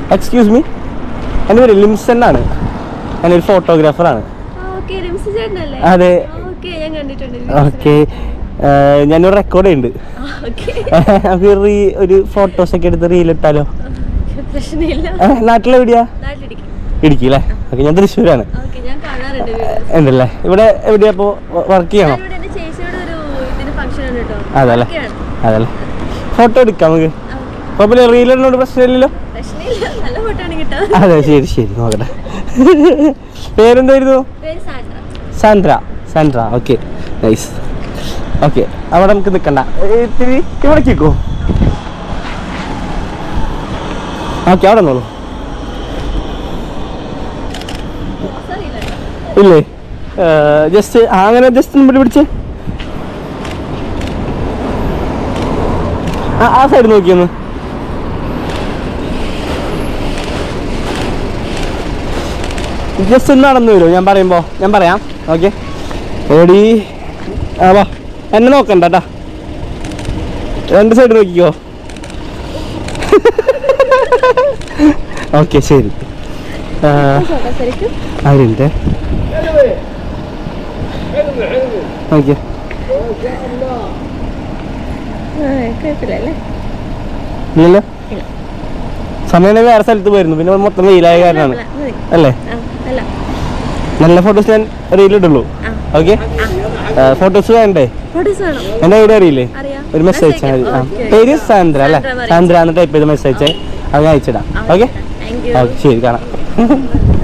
Excuse me എൻ്റെ പേര് ലിംസൺ ആണ് ഞാനൊരു ഫോട്ടോഗ്രാഫറാണ് ഓക്കെ റിംസ് ചേട്ടനല്ലേ അതെ ഓക്കെ ഞാൻ കണ്ടിട്ടുണ്ട് ഓക്കെ ഞാനൊരു റെക്കോർഡ് ഉണ്ട് ഓക്കെ നമുക്ക് റീ ഒരു ഫോട്ടോസ് ഒക്കെ എടുത്ത് റീലിട്ടാലോ പ്രശ്നമില്ല നാട്ടിലെവിടെയാ നാട്ടിലിരിക്കും ഇടുക്കി അല്ലേ ഓക്കെ ഞാൻ തൃശ്ശൂരാണ് ഓക്കെ ഞാൻ കാണാറുണ്ട് വീഡിയോസ് ഉണ്ടല്ലേ ഇവിടെ എവിടെയാ ഇപ്പോൾ വർക്ക് ചെയ്യണോ ഞാനിവിടെ എൻ്റെ ചേച്ചിയുടെ ഒരു ഇതിന് ഫംഗ്ഷൻ ഉണ്ട് കേട്ടോ അതല്ലേ ഒക്കെയാണ്. അതല്ലേ ഫോട്ടോ എടുക്കാം നമുക്ക് ആ, okay. കുഴപ്പമില്ല റീലിടുന്നോണ്ട് പ്രശ്നമില്ലല്ലോ പ്രശ്നമില്ല നല്ല ഫോട്ടോ ആണ് കിട്ടാൻ അതെ ശരി ശരി നോക്കട്ടെ പേരെന്തായിരുന്നു പേര് Sandra Sandra Sandra okay nice okay അവിടെ നമുക്ക് നിൽക്കണ്ട ഇത്തിരി ഇവിടെ കേൾക്കോ ഓക്കെ അവിടെ നിന്നോളൂ അറിയില്ല ഇല്ലേ ജസ്റ്റ് അങ്ങനെ ജസ്റ്റ് ഇവിടെ പിടിച്ച് ആ ആ സൈഡ് നോക്കിയൊന്ന് ജസ്റ്റ് ഒന്ന് നടന്നു വരുമോ ഞാൻ പറയുമ്പോൾ ഞാൻ പറയാം ഓക്കെ ഓടി ആ വാ എന്നെ നോക്കണ്ട കേട്ടാ രണ്ട് സൈഡ് നോക്കിക്കോ ഓക്കെ ശരി ആ, ഫോട്ടോ ശരിക്കും അതിൻ്റെ ഓക്കെ കുഴപ്പമില്ല അല്ലേ ഇല്ലല്ലോ ഇല്ല. സമയം വേറെ സ്ഥലത്ത് പോയിരുന്നു പിന്നെ മൊത്തം വെയിലായ കാരണമാണ് മതി. അല്ലേ ആ, അല്ല നല്ല ഫോട്ടോസ് ഞാൻ റീലിടുള്ളൂ ആ. ഓക്കെ ഫോട്ടോസ് വേണ്ടേ ഫോട്ടോസ് വേണം എൻ്റെ ഐഡിയ അറിയില്ലേ അറിയാം ഒരു മെസ്സേജ് അയച്ചാൽ മതി ആ ഓക്കേ. പേര് സാന്ദ്ര അല്ലേ സാന്ദ്ര മറിയം. സാന്ദ്ര എന്ന് ടൈപ്പ് ചെയ്ത് മെസ്സേജ് അയച്ചേ അത് ഞാൻ അയച്ചിടാം ഓക്കെ താങ്ക് യു ഓക്കെ ശരി കാണാം